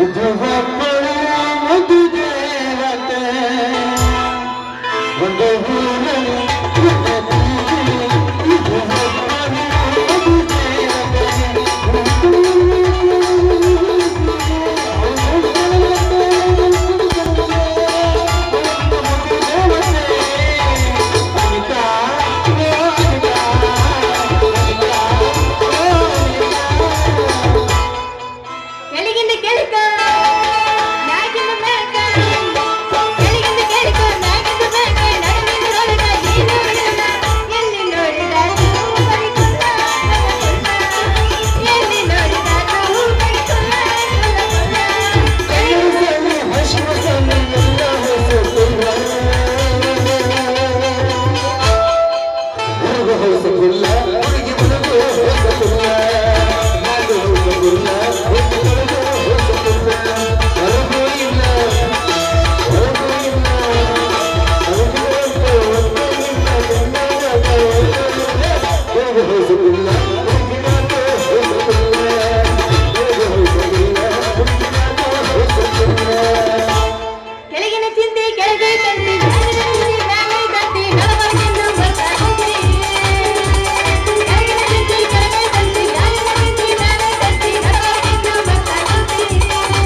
ಇದು ಒಬ್ಬಳ ಒಂದು ದೇವತೆ ಒಂದು ಊರಲ್ಲಿ ಒಂದು ಪ್ರೀತಿ. ಇದು ಒಬ್ಬಳ ಒಂದು ಕೆಳಗಿಂದ ಕೆಳಕ ಮ್ಯಾಗಿಂದ ಮ್ಯಾಗ ಕೆಳಗಿಂದ ಕೆಳಕ ಮ್ಯಾಗಿಂದ ಮ್ಯಾಗ ನಡುವಿನ ನೊಳಗ ನೀನು ಇಲ್ಲ. ಎಲ್ಲಿ ನೋಡಿದಾಗೂ ಬರಿಕುಲ್ಲ, ಎಲ್ಲಿ ನೋಡಿದಾಗೂ ಬರಿಕುಲ್ಲ, ಕೆಳಗಿಂದ ಕೆಳಗಿನ ಚಿಂತೆ ಕೆಳಗೆ ತಂತಿ ಮ್ಯಾಗಿನ ಚಿಂತೆ ಮ್ಯಾಗೆ ತಂತಿ ನಡಬರ್ಕೆಂದು ಬರ್ತಾಯಿದೆ. ಕೆಳಗಿನ ಚಿಂತೆ ಕೆಳಗೆ ತಂತಿ ಮ್ಯಾಗಿನ ಚಿಂತೆ ಮ್ಯಾಗೆ ತಂತಿ ನಡಬರ್ಕೆಂದು ಬರ್ತಾಯಿದೆ.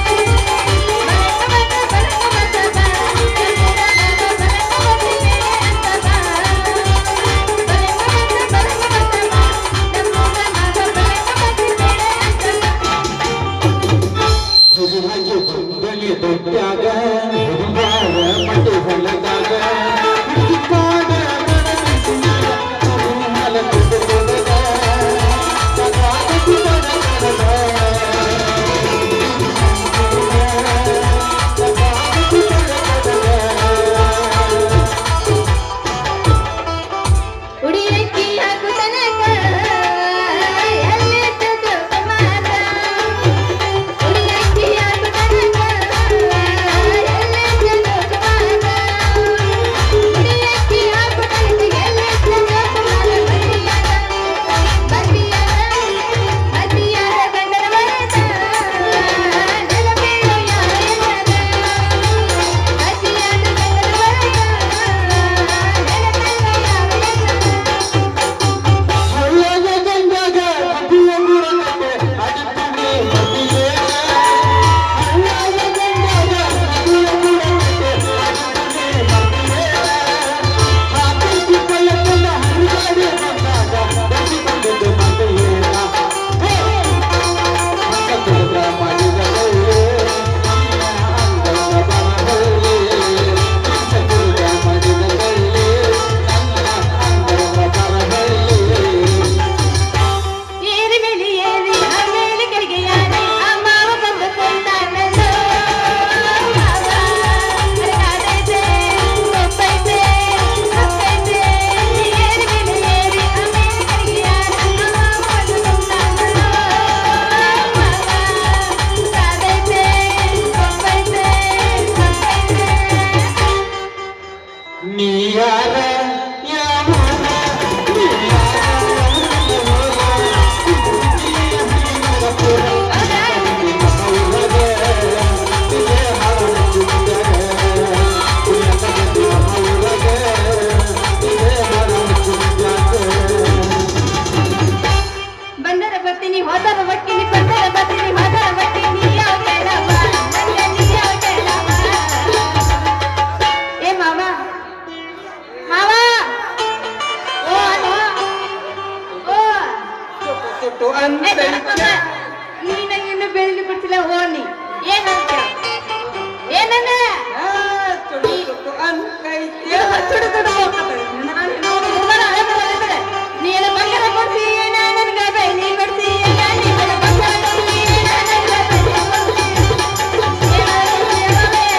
ಬರಕ ಬರಕ ಬರಕ ಬರಕ ಬಾ. ಬರಕ ಬರಕ ಬರ್ತೀನಿ ಅಂತ ಬಾ. ಬರಕ ಬರಕ ಬರಕ ಬರಕ ಬಾ. ನಮ್ಮೂರ ನಾಗ ಬರಕ ಬರ್ತೀನಿ ಅಂತ ಬಾ. ಹಾಗೆ ದೊಡ್ಡಾಗ ಮಟ್ಟಿ ಹೊಲದಾಗ ಕಾಡ ಉಡಿಯಕ್ಕಿ ಹಾಕು ತನಕ ಎಲ್ಲಿದ್ದದ್ದು ಸಮಾನ ಉಡಿಯಕ್ಕಿ ಹಾಕು ತನಕ ಎಲ್ಲಿದ್ದದ್ದು ಸಮಾನ ಉಡಿಯಕ್ಕಿ ಹಾಕು ತನಕ ಎಲ್ಲಿದ್ದದ್ದು ಸಮಾನ ಬದಿಯಾದ ಬದಿಯಾದ ಬದಿಯಾದ ಗಂಡನ ಮರದ ನೆಲಬೇಡ ಯಾರ ಎನ್ನದ ಬದಿಯಾದ ಗಂಡನ ಮರದ ನೆಲಬೇಡ ಯಾರ ಎನ್ನದ ಏರಿ ಮೇಲೆ ಏರಿ ಆಮೇಲೆ ಕೆಳಗೆ ಯಾರಿ ಆ ಮಾವ ಬಂದು ಕೊಂಡಾನಲ್ಲೋ ಮಾವ ಅರಗಾದೈತೆ ಒಪ್ಪೈತೆ ಅಪ್ಪೈತೆ ಏರಿ ಮೇಲೆ ಏರಿ ಆಮೇಲೆ ಕೆಳಗೆ ಯಾರಿ ಆ ಮಾವ ಬಂದು ಕೊಂಡಾನಲ್ಲೋ ಮಾವ ಕಾದೈತೆ ಒಪ್ಪೈತೆ ಅಪ್ಪೈತೆ ನೀಯಾರ ಯಾವ ಬಂದರ ಬರ್ತೀನಿ ಹೋದರ ಬರ್ತೀನಿ ಬಂದರ ಬರ್ತೀನಿ ಹೋದರ ಬರ್ತೀನಿ ಯಾವ ಕೇಳವ ನನ್ನ ನೀ ಯಾವ ಕೇಳವ ಏ ಮಾವ ಮಾವ ಓ ಅಲ್ಲ ಓ ಏ ಕಣಪ್ಪಮ್ಮ, ನೀನ ಇನ್ನು ಬೆಳಿಲಿ ಬಿಡ್ತಿಲ್ಲ ಓಣಿ ಏನಂತ ಏನನ್ನ ಏನು ತುಡು ತುಡು ಹೋಗ್ತದೆ. ನಾನು ನೋಡಿ ಉಮ್ಮರ ಹಳೆ ಬರೋದಿದ್ರೆ, ನೀನು ಬಂಗಾರ ಕೊಡ್ತೀಯ ನಾನು ನನಗೆ ಬೆಳ್ಳಿ ಕೊಡ್ತೀಯ ನೀನು ಬಂಗಾರ ಕೊಡ್ತೀಯ ನಾನು ನನಗೆ ಬೆಳ್ಳಿ ಕೊಡ್ತೀಯ. ಏನಾದ್ರು ಹೇಳೋದೆ?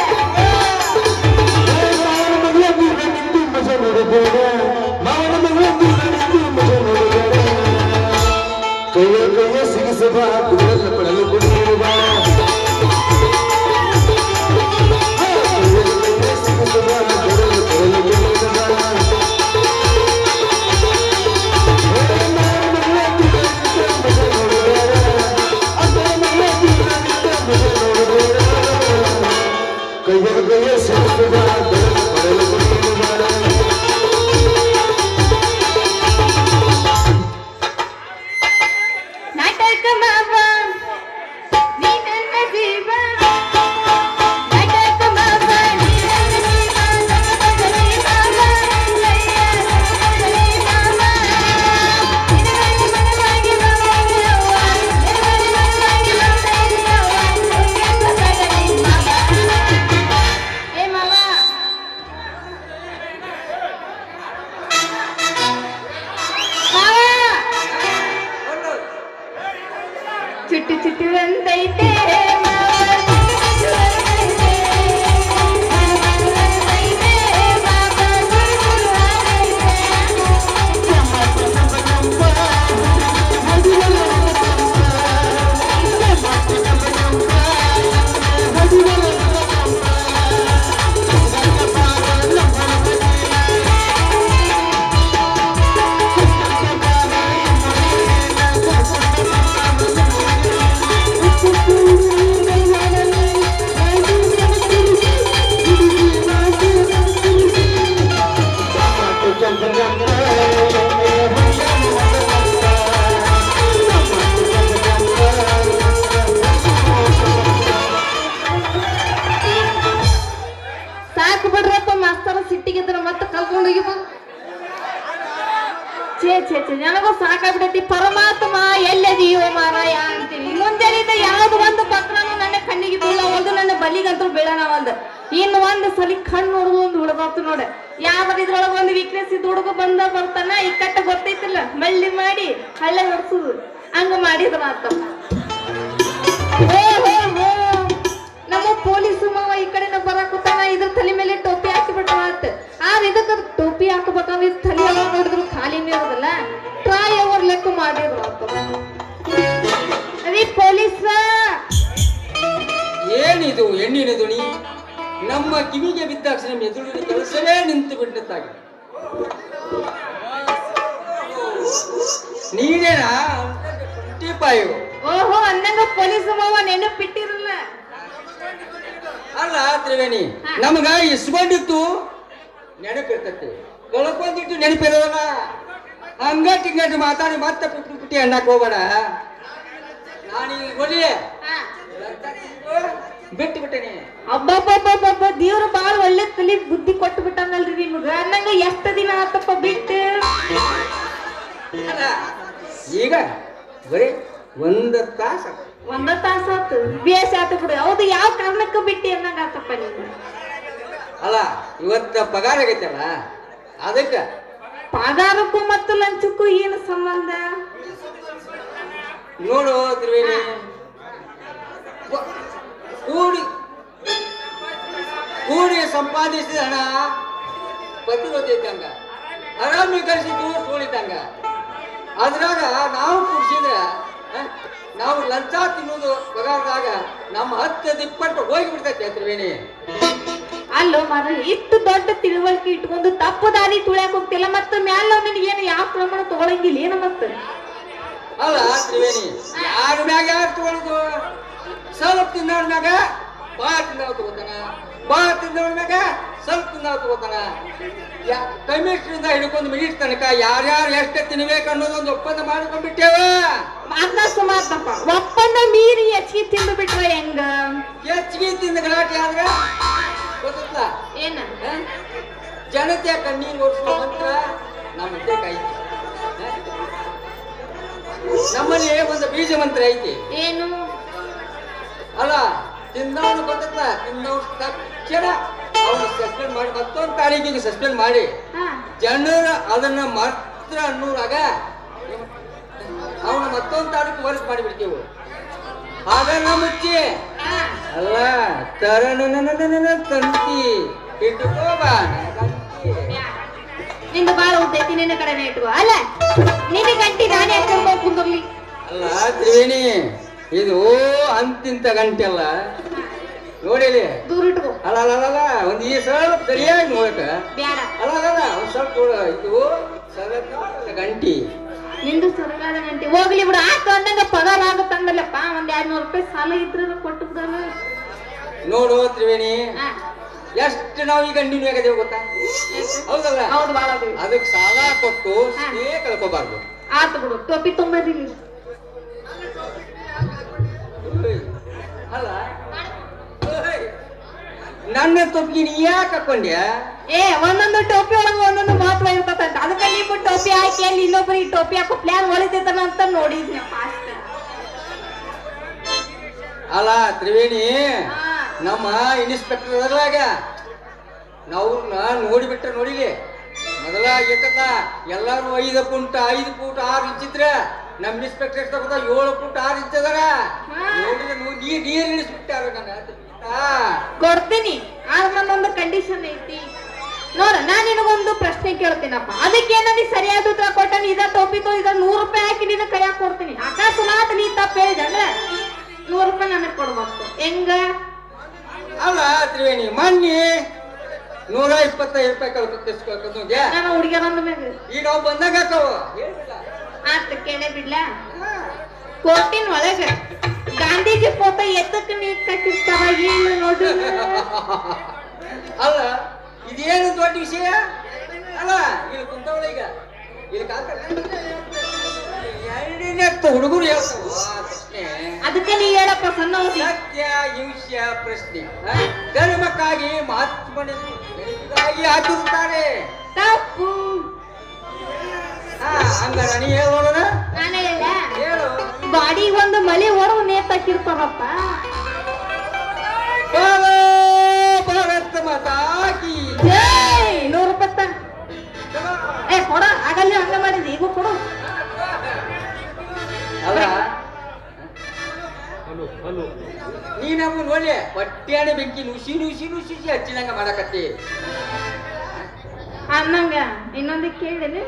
ಕೈಯ ಕೈಯ ಸಿಗಿಸಬ ಕುಡಲ ಪಡಲು ಕುಡಿಯುವ ಕೈಯ ಕೈಯ ಸಿಗಿಸಬ ಕುಡಲ ಪಡಲು ಕುಡಿಯುವ ಬಾ ಬಡಲು ಬಡಲು ಬಾಳ ನಾಟಕ ಮಾವ ನೀ ನನ್ನ ಜೀವ ನಾಟಕ ಮಾವ ನೀ ನನ್ನ ಜೀವ ನಗಬಗಲೇ ಮಾವ ಲಯ್ಯ ನಗಬಗಲೇ ಮಾವ ನಿನಗಾಗಿ ಮನವಾಗಿ ಮಾವ ನಿನಗಾಗಿ ಮನವಾಗಿ ಮಾವ ನಗಬಗಲೇ ಮಾವ ಏ ಮಾವ ಮಾವ ಚುಟ್ಟು ಚುಟ್ಟು ಬಂದೈತೆ ಮಾವ, ಚುಟ್ಟು ಬಂದೈತೆ. ಬಂದೈತೆ ಮಾವ, ಚುಟ್ಟು ಬಂದೈತೆ. ಚಮ್ಮ ಚಮ್ಮ ಚಮ್ಮ. ಸಾಕು ಬಿಡ್ರಪ್ಪ ಮಾಸ್ತರ ಸಿಟ್ಟಿಗಿದ್ರ ಮತ್ತೆ ಕಲ್ಕೊಂಡು ಹೋಗಿಬೋದು ಛೇ ಛೇ ಛೇ ನನಗೂ ಸಾಕಾಗ್ಬಿಡೈತಿ ಪರಮಾತ್ಮ ಎಲ್ಲದಿಯೋ ಮಾರಾಯ ಅಂತೀವಿ ಮುಂಜಾನಿಂದ ಯಾವ್ದು ಒಂದು ಪತ್ರನೂ ನನ್ನ ಕಣ್ಣಿಗೆ ಬೀಳ ಒಂದು ನನ್ನ ಬಲಿಗಂತೂ ಬೀಳಣ ಒಂದು ಇನ್ನು ಒಂದು ಸಲಿ ಕಣ್ಣು ನೋಡುದು ಒಂದು ಹುಡುಗಾತು ನೋಡ ಯಾವ್ದ್ರ ಇದ್ರೊಳಗ ಒಂದು ವೀಕ್ನೆಸ್ ಇದ್ ಹುಡುಗ ಬಂದ ಬರ್ತಾನ ಈ ಕಟ್ಟ ಗೊತ್ತೈತಿಲ್ಲ ಮಳ್ಳಿ ಮಾಡಿ ಹಳ್ಳೆ ಹೊಡ್ಸುದು ಹಂಗ ಮಾಡಿದ್ರ ಆತ ಓ ಹೋ ಹೋ ನಮ್ಮ ಪೊಲೀಸ್ ಮಾವ ಈ ಕಡೆನ ಬರಾಕುತ್ತಾನ ಇದ್ರ ತಲೆ ಮೇಲೆ ಟೋಪಿ ಹಾಕಿ ಬಿಟ್ಟ ಆತ ಆದ್ರೆ ಇದಕ್ಕ ಟೋಪಿ ಹಾಕಬೇಕಂದ್ರೆ ಇದ್ ತಲೆ ಎಲ್ಲ ನೋಡಿದ್ರು ಖಾಲಿನೇ ಇರೋದಲ್ಲ ಟ್ರೈ ಅವರ್ ಲೆಕ್ಕ ಮಾಡಿದ್ರು ಆತ ಅದೇ ಪೊಲೀಸ ಏನಿದು ಹೆಣ್ಣಿನ ಧ್ವನಿ ನಮ್ಮ ಕಿವಿಗೆ ಬಿದ್ದಾಕ್ಷಣ ಮೆದುಳಿನ ಕೆಲಸವೇ ನಿಂತು ಬಿಟ್ಟತ್ತಾಗಿ ನೀನೇನಾ ಟ್ವೆಂಟಿ ಫೈವ್ ಓಹೋ ಅಂದಂಗ ಪೊಲೀಸ್ ಮಾವ ನೆನಪಿಟ್ಟಿರಲ್ಲ ಅಲ್ಲ ತ್ರಿವೇಣಿ ನಮಗ ಇಸ್ಕೊಂಡಿತ್ತು ನೆನಪಿರ್ತೈತಿ ಕಳ್ಕೊಂದಿಟ್ಟು ನೆನಪಿರೋದಲ್ಲ ಹಂಗಟ್ ಹಿಂಗಟ್ ಮಾತಾಡಿ ಮತ್ತೆ ಪುಟ್ಟಿ ಪುಟ್ಟಿ ಅನ್ನಕ್ ಹೋಗ್ಬೇಡ ನಾನೀಗ ಕೊಡಿ ಹಾ. ಬಿಟ್ಟು ಬಿಟ್ಟೇನಿ ಅಬ್ಬಬ್ಬಬ್ಬಬ್ಬ ದೇವ್ರು ಬಾಳ ಒಳ್ಳೆ ತಲಿ ಬುದ್ಧಿ ಕೊಟ್ಟು ಬಿಟ್ಟಾನಲ್ರಿ ನಿಮ್ಗ ನಂಗ ಎಷ್ಟ ದಿನ ಆತಪ್ಪ ಬಿಟ್ಟು ಅಲ್ಲ, ಈಗ ಬರೀ ಒಂದ ತಾಸ ಒಂದ ತಾಸ ಆತು ಬೇಸ್ ಆತು ಬಿಡು ಹೌದು ಯಾವ ಕಾರಣಕ್ಕ ಬಿಟ್ಟಿ ಅನ್ನಂಗ ಆತಪ್ಪ ನೀನು ಅಲ್ಲ ಇವತ್ತ ಪಗಾರ ಆಗೈತಲ್ಲ ಅದಕ್ಕ ಪಗಾರಕ್ಕೂ ಮತ್ತು ಲಂಚಕ್ಕೂ ಏನು ಸಂಬಂಧ ನೋಡು ತ್ರಿವೇಣಿ ವ- ಕೂಡಿ ಕೂಡಿ ಸಂಪಾದಿಸಿದ ಹಣ ಪತಿ ಇದ್ದಂಗ ಆರಾಮಿ ಕಳಿಸಿದ್ದು ಸೋಳಿದ್ದಂಗ ಅದ್ರಾಗ ನಾವು ಕುಡ್ಸಿದ್ರ ಹ, ನಾವು ಲಂಚ ತಿನ್ನೋದು ಪಗಾರದಾಗ ನಮ್ಮ ಹತ್ತು ದಿಪ್ಪಟ್ಟು ಹೋಗಿ ಬಿಡ್ತೈತೆ ತ್ರಿವೇಣಿ ಅಲ್ಲೋ ಮರ ಇಷ್ಟು ದೊಡ್ಡ ತಿಳುವಳಿಕೆ ಇಟ್ಕೊಂಡು ತಪ್ಪು ದಾರಿ ತುಳ್ಯಾಕ ಹೋಗ್ತಿಲ್ಲ ಮತ್ತೆ ಮ್ಯಾಲ ನಿನಗೆ ಏನು ಯಾವ ಪ್ರಮಾಣ ತಗೊಳಂಗಿಲ್ಲ ಏನು ಮತ್ತೆ ಅಲ್ಲ ತ್ರಿವೇಣಿ ಯಾರ ಮ್ಯಾಗ ಯಾರು ತಗೊಳುದು ಸ್ವಲ್ಪ ತಿನ್ನೋರ್ ಮ್ಯಾಗ ಬಾ ತಿನ್ನವ್ ತಗೋತಾನ ಬಾ ತಿನ್ನೋರ್ ಮ್ಯಾಗ ಸ್ವಲ್ಪ ತಿನ್ನವ್ ತಗೋತಾನ ಕಮಿಷನ್ರಿಂದ ಹಿಡ್ಕೊಂಡು ಮಿನಿಟ್ ತನಕ ಯಾರ್ಯಾರು ಎಷ್ಟು ತಿನ್ಬೇಕು ಅನ್ನೋದೊಂದು ಒಪ್ಪಂದ ಮಾಡ್ಕೊಂಡ್ಬಿಟ್ಟೇವ ಮಾತ್ನ ಸುಮಾರ್ತಪ್ಪ ಒಪ್ಪಂದ ಮೀರಿ ಹೆಚ್ಚಿಗೆ ತಿಂದು ಬಿಟ್ರೆ ಹೆಂಗ ಹೆಚ್ಚಿಗೆ ತಿಂದ ಗಲಾಟೆ ಆದ್ರ ಗೊತ್ತಲ್ಲ ಏನ ಹ? ಜನತೆಯ ಕಣ್ಣೀರು ಓಡಿಸುವ ಮಂತ್ರ ನಮ್ಮ ದೇಕ ಐತಿ ಹ? ನಮ್ಮಲ್ಲಿ ಒಂದು ಬೀಜ ಮಂತ್ರ ಐತಿ ಏನು ಅಲ್ಲ ತಿಂದವನು ಗೊತ್ತಲ್ಲ ತಿಂದವನು ತಕ್ಷಣ ಅವನು ಸಸ್ಪೆಂಡ್ ಮಾಡಿ ಮತ್ತೊಂದು ತಾರೀಕಿಗೆ ಸಸ್ಪೆಂಡ್ ಮಾಡಿ ಹಾ ಜನರು ಅದನ್ನ ಮಾತ್ರ ಅನ್ನೋರಾಗ ಅವನು ಮತ್ತೊಂದು ತಾರೀಕು ವರ್ಕ್ ಮಾಡಿಬಿಡ್ತೀವಿ ಹಾಗನ್ನ ಮುಚ್ಚಿ ಹಾ ಅಲ್ಲ ತರನ ತಂತಿ ಇಟ್ಕೋ ಬಾ ನನ್ನ ತಂತಿ. ನಿಂದು ಬಾಳ ಉದ್ದೈತಿ ನಿನ್ನ ಕಡೆನೇ ಇಟ್ಕೋ ಅಲ್ಲ ನಿನ್ನ ಗಂಟಿ ನಾನೇ ಕರ್ಕೊಂಡ್ ಕುಂದಿರ್ಲಿ ಅಲ್ಲ ತ್ರಿವೇಣಿ ಇದು ಅಂತಿಂತ ಗಂಟೆ ಅಲ್ಲ ನೋಡಿಲಿ ದೂರ ಇಟ್ಕೋ ಅಲ್ಲ ಅಲ್ಲ ಅಲ್ಲ, ಅಲ್ಲ ಒಂದು ಈ ಸ್ವಲ್ಪ ಸರಿಯಾಗಿ ನೋಡಕ ಬ್ಯಾಡ ಅಲ್ಲ ಅಲ್ಲ ಅಲ್ಲ ಒಂದ್ ಸ್ವಲ್ಪ ನೋಡ ಇದು ಸರಳ ಗಂಟಿ ನಿಂದು ಸರಗಾದ ಗಂಟಿ ಹೋಗ್ಲಿ ಬಿಡು ಆತು ಅಂದಂಗ ಪಗಾರ ಆಗುತ್ತಂದಲ್ಲಪ್ಪ ಒಂದ್ ಎರಡ್ ನೂರು ರೂಪಾಯಿ ಸಾಲ ಇದ್ರ ಕೊಟ್ಟು ಬಿಡಲ್ಲ ನೋಡು ತ್ರಿವೇಣಿ ಹಾ ಎಷ್ಟು ನಾವು ಈಗ ನಿನ್ನ ಆಗದೇವು ಗೊತ್ತಾ ಹೌದಲ್ಲ ಹೌದು ಬಾಳ ಅದಿವಿ. ಅದಕ್ಕೆ ಸಾಲ ಕೊಟ್ಟು ಸ್ನೇಹ ಕಳ್ಕೋಬಾರ್ದು ಆತು ಬಿಡು ಟೋಪಿ ತುಂಬದಿಲ್ಲ ಓಯ್, ಅಲ್ಲ ಓಯ್, ನನ್ನ ತೊಪ್ಪಿಗೆ ನೀ ಯಾಕೆ ಹಾಕೊಂಡ್ಯಾ ಏ ಒಂದೊಂದು ಟೋಪಿ ಒಳಗ ಒಂದೊಂದು ಮಹತ್ವ ಇರ್ತದಂತ ಅದಕ್ಕೆ ನೀವು ಟೋಪಿ ಹಾಕಿ ಅಲ್ಲಿ ಇನ್ನೊಬ್ಬರಿಗೆ ಟೋಪಿ ಹಾಕೋ ಪ್ಲಾನ್ ಹೊಳಿತೈತನ ಅಂತ ನೋಡಿದ್ನಪ್ಪ ಅಷ್ಟೇ ಅಲ್ಲ ತ್ರಿವೇಣಿ ಹಾ. ನಮ್ಮ ಇನ್ಸ್ಪೆಕ್ಟರ್ ಅದ್ರಾಗ ನಾವ್ರನ್ನ ನೋಡಿಬಿಟ್ರೆ ನೋಡಿಲಿ ಮೊದಲ ಎತ್ತದ ಎಲ್ಲಾರು ಐದು ಫುಟ್ ಐದು ಫೂಟ್ ಆರು ಇಂಚ್ ಇದ್ರೆ ನಮ್ಮ ಇನ್ಸ್ಪೆಕ್ಟರ್ ಎಷ್ಟು ತಗೋದ ಏಳು ಫುಟ್ ಆರು ಇಂಚ್ ಅದಾರ ಹಾ. ನೋಡಿದ್ರೆ ನೋ- ನೀ ನೀರ್ ಇಳಿಸ್ಬಿಟ್ಟಾರ ನನ್ನ ಆ, ಕೊಡ್ತೀನಿ ಆದ್ರೆ ನನ್ನೊಂದು ಕಂಡೀಷನ್ ಐತಿ ನೋಡ ನಾನ್ ನಿನಗೊಂದು ಪ್ರಶ್ನೆ ಕೇಳ್ತೀನಪ್ಪ ಅದಕ್ಕೆ ನೀ ಸರಿಯಾದ ಉತ್ತರ ಕೊಟ್ಟ ನೀ ಇದ ಟೋಪಿ ತೋ ಇದ ನೂರು ರೂಪಾಯಿ ಹಾಕಿ ನಿನ್ನ ಕೈಯಾಗ ಕೊಡ್ತೀನಿ ಅಕಸ್ಮಾತ್ ನೀ ತಪ್ಪ ಹೇಳಿದೆ ಅಂದ್ರೆ ನೂರು ರೂಪಾಯಿ ನನಗೆ ಕೊಡ್ಬೇಕು ಹೆಂಗ ಅಲ್ಲ ತ್ರಿವೇಣಿ ಮೊನ್ನೆ ನೂರ ಇಪ್ಪತ್ತೈದು ರೂಪಾಯಿ ಕಳ್ಕೊತಿಸ್ಕೊಳ್ಕೊಂಡ್ಯ ನಾನು ಹುಡುಗಿಯರಂದ ಮ್ಯಾಗ ಈಗ ಅವ್ ಬಂದಾಗ ಹಾಕವ ಹೇಳಿಲ್ಲ ಆತ ಕೇಳೇ ಬಿಡ್ಲ ಕೋರ್ಟಿನ ಒಳಗ ಗಾಂಧೀಜಿ ಫೋಟೋ ಎತ್ತಕ್ಕೆ ನೀ ಕಟ್ಟಿರ್ತಾರ ಏನು ನೋಡು ಅಲ್ಲ ಇದೇನು ದೊಡ್ಡ ವಿಷಯ ಅಲ್ಲ ಇಲ್ಲಿ ಕುಂತವಳ ಈಗ ಇಲ್ಲಿ ಎರಡನೇ ಹುಡುಗರು ಹೇಳ್ತಾವ ಪ್ರಶ್ನೆ ಅದಕ್ಕೆ ನೀ ಹೇಳಪ್ಪ ಸಣ್ಣ ಹುಡುಗಿ ಸತ್ಯ ಹಿಂಸ್ಯ ಪ್ರಶ್ನೆ ಆ? ಧರ್ಮಕ್ಕಾಗಿ ಮಹಾತ್ಮನಿಗಾಗಿ ಹಾಕಿರುತ್ತಾರೆ ತಪ್ಪು ಹಾ ಹಂಗಾರ ನೀ ಹೇಳೋಣ ನಾನು ಹೇಳಿಲ್ಲ ಹೇಳು ಗಾಡಿ ಒಂದು ಮಳೆ ಹೊರವು ನೇತಾಕಿರ್ತಾರಪ್ಪ ಬಾಲೋ ಭಾರತ ಮಾತಾ ಕಿ ಜೈ ನೂರು ರೂಪಾಯಿ ತ. ಏ ಕೊಡ ಆಗಲ್ಲ ಹಂಗ ಮಾಡಿದ್ವಿ ಈಗ ಕೊಡು ಅಲ್ಲ ನೀ ನಮ್ಗೆ ನೋಡಿ ಹೊಟ್ಟೆಯಾನೆ ಬೆಂಕಿ ನುಸಿ ನುಸಿ ನುಸಿ ಹಚ್ಚಿದಂಗ ಮಾಡಕತ್ತಿ ಅನ್ನಂಗ ಇನ್ನೊಂದು ಕೇಳಿದೆ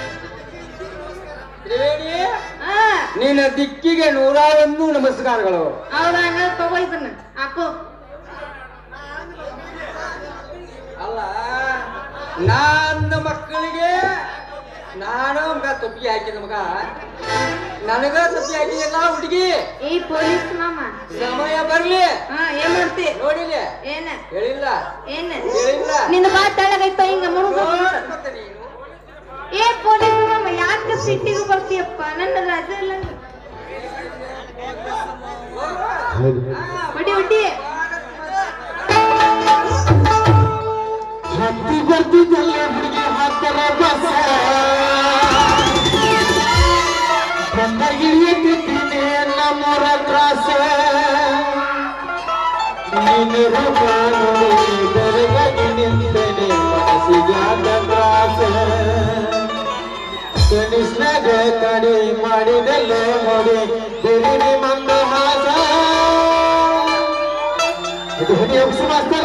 ತ್ರಿವೇಣಿ ಹಾ ನಿನ್ನ ದಿಕ್ಕಿಗೆ ನೂರ ಒಂದು ನಮಸ್ಕಾರಗಳು ಹೌದಾ ಹಂಗ ತಗೋ ಇದನ್ನ ಹಾಕು ಅಲ್ಲ ನನ್ನ ಮಕ್ಕಳಿಗೆ ನಾನು ಮಗ ತೊಪ್ಪಿ ಹಾಕಿದ ಮಗ ನನಗ ತೊಪ್ಪಿ ಹಾಕಿದಿಲ್ಲ ಹುಡುಗಿ ಈ ಪೊಲೀಸ್ ಮಾಮ ಸಮಯ ಬರ್ಲಿ ಹಾ ಏನ್ ಮಾಡ್ತಿ ನೋಡಿಲ್ಲ ಏನ ಹೇಳಿಲ್ಲ ಏನ ಹೇಳಿಲ್ಲ ನಿನ್ನ ಬಾ ತೆಳಗೈತ ಹಿಂಗ ಮುರುಗ ನೋಡ್ ಮತ್ತೆ ನೀನು ಏ ಪೊಲೀಸ್ ಮಾಮ ಯಾಕೆ ಸಿಟ್ಟಿಗೆ ಬರ್ತೀಯಪ್ಪ ನನ್ನ ರಜೆ ಇಲ್ಲ ಹೊಡಿ ಹೊಡಿ ಹತ್ತಿ ಬರ್ತಿದ್ದಲ್ಲ ಹುಡುಗಿ ಹತ್ತರ ಬಸ ಬಂದ ಇಳಿಯುತ್ತಿದ್ದೀನಿ ನಮ್ಮೂರ ಕ್ರಾಸ ನೀನು ಬೆರಗಾಗಿ ನಿಂತನೆ ಮನಸ್ಸಿಗಾದ ತ್ರಾಸ ಕನಿಷ್ಣಗ ಕಡಿ ಮಾಡಿದಲ್ಲ ನೋಡಿ ಬಿರಿನಿ ಮಂದ ಹಾಸ ಇದು ಹುಡಿ ಅಪ್ಸು ಮಾಸ್ತರ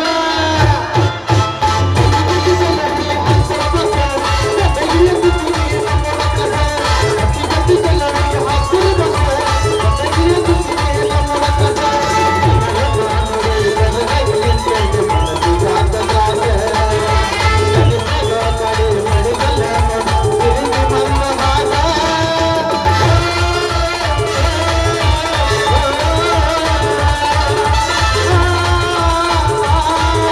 ಆ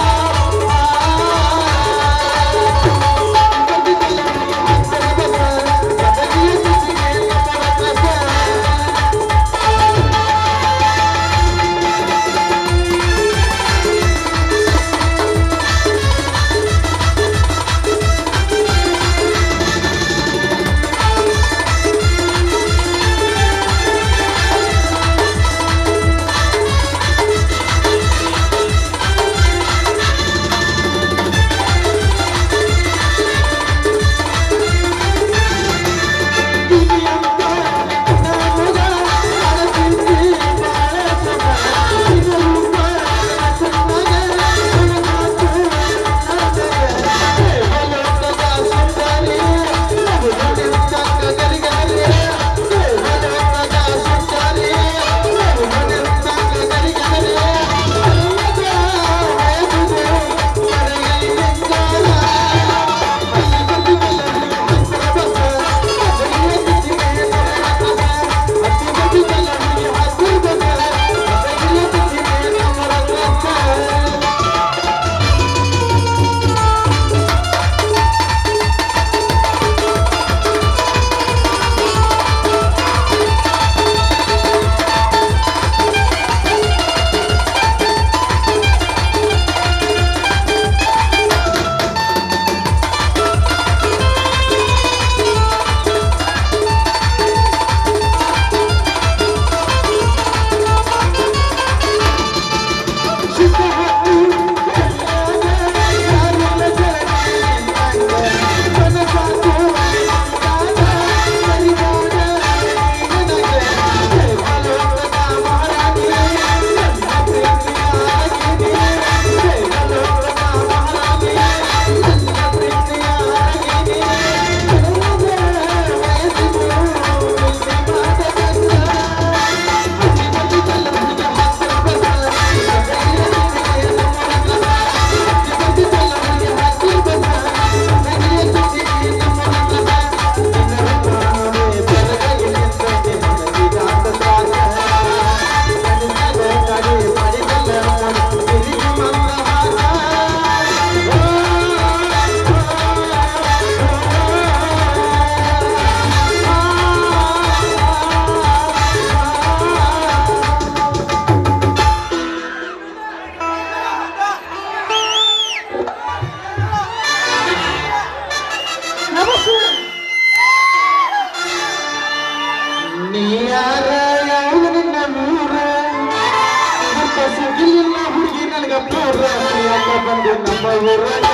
ನಮ್ಮ ಊರಾಗ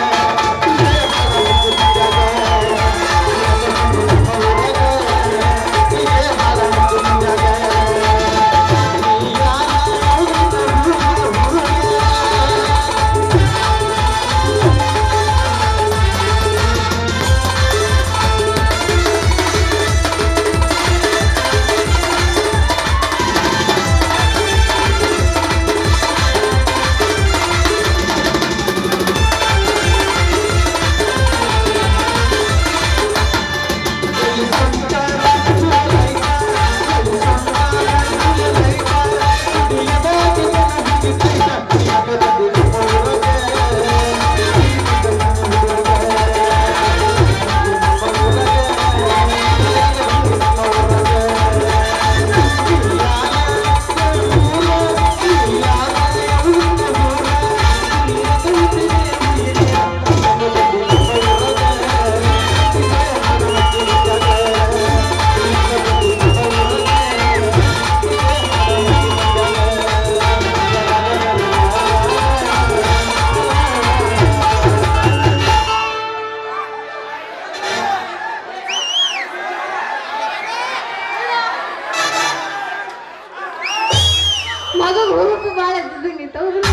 ಮಗ ಹುರುಪು ಬಾಳ ಇದ್ದಿದ್ದು ನೀ ತೌದಿಲ್ಲ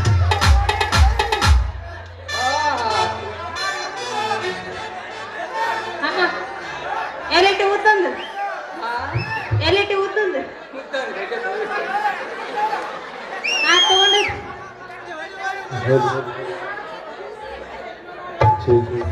ಅಮ್ಮ ಎಲ್ಲಿಟ್ಟು ಉತ್ತಂದು ಎಲ್ಲಿಟ್ಟು ಉತ್ತಂದು ನಾ ತಗೊಂಡು ಹೌದು.